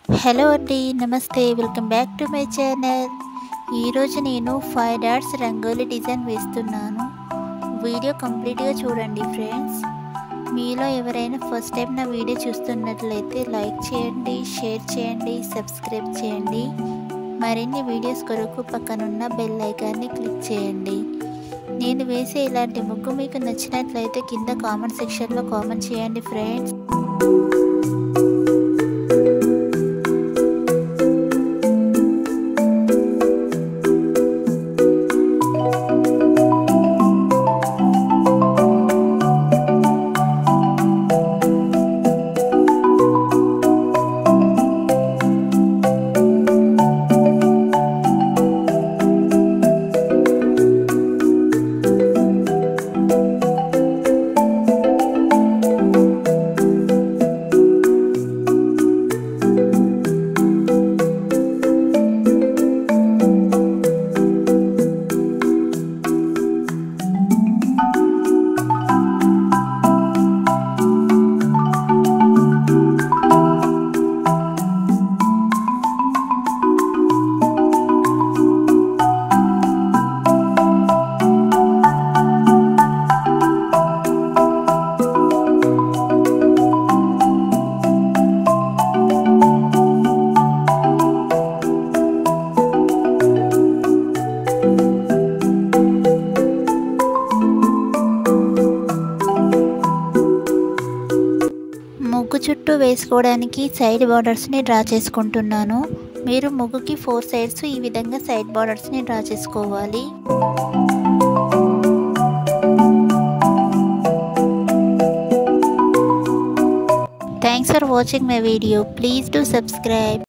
hello అండి నమస్తే welcome back to my channel ఈరోజు నేను ఫైవ్ డాట్స్ రంగోలీ డిజైన్ వేస్తున్నాను వీడియో కంప్లీట్గా చూడండి ఫ్రెండ్స్ మీలో ఎవరైనా ఫస్ట్ టైం నా వీడియో చూస్తున్నట్లయితే లైక్ చేయండి షేర్ చేయండి సబ్స్క్రైబ్ చేయండి మరిన్ని వీడియోస్ కొరకు పక్కనున్న బెల్ ఐకాన్ని క్లిక్ చేయండి నేను వేసే ఇలాంటి ముగ్గు మీకు నచ్చినట్లయితే కింద కామెంట్ సెక్షన్లో కామెంట్ చేయండి ఫ్రెండ్స్ ముగ్గు చుట్టూ వేసుకోవడానికి సైడ్ బార్డర్స్ని డ్రా చేసుకుంటున్నాను మీరు ముగ్గుకి ఫోర్ సైడ్స్ ఈ విధంగా సైడ్ బార్డర్స్ని డ్రా చేసుకోవాలి thanks for watching my video please do subscribe